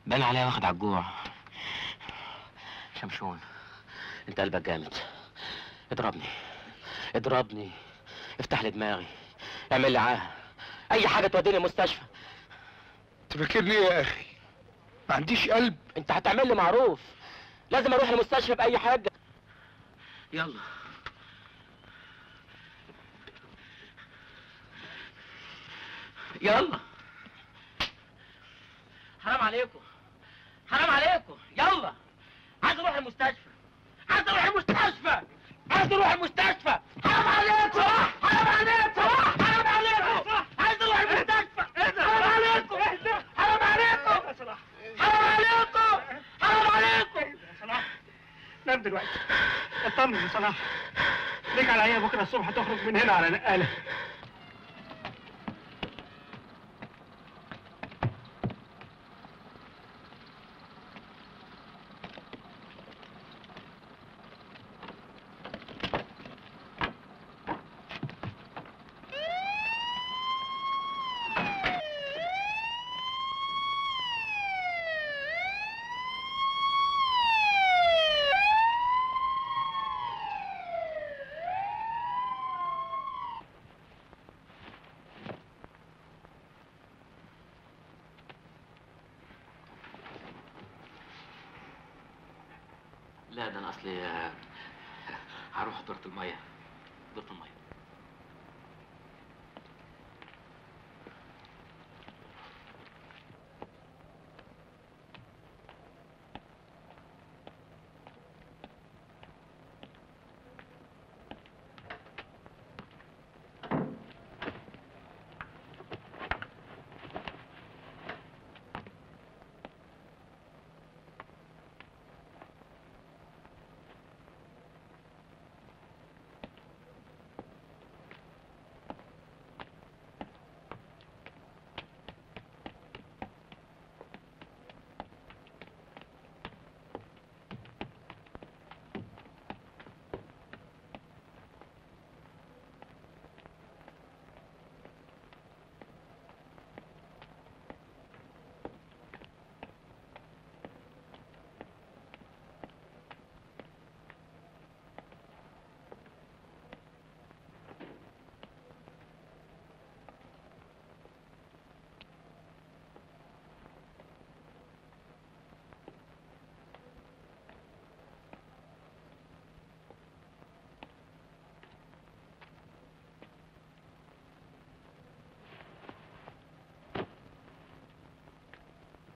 بان عليا واخد على الجوع شمشون انت قلبك جامد اضربني اضربني افتح لي دماغي اعمل لي عاهه اي حاجه توديني المستشفى تفكرني ايه يا اخي ما عنديش قلب انت هتعمل لي معروف لازم اروح المستشفى باي حاجه يلا يلا حرام عليكم حرام عليكم يلا عايز اروح المستشفى عايز اروح المستشفى عايز اروح المستشفى حرام عليكم حرام عليكم حرام عليكم عايز اروح المستشفى حرام عليكم حرام عليكم حرام عليكم حرام عليكم نام دلوقتي اطمن يا صلاح ليك على عيا بكره الصبح تخرج من هنا على نقاله لا ده انا اصلي آه، هروح دورة المية دورة المية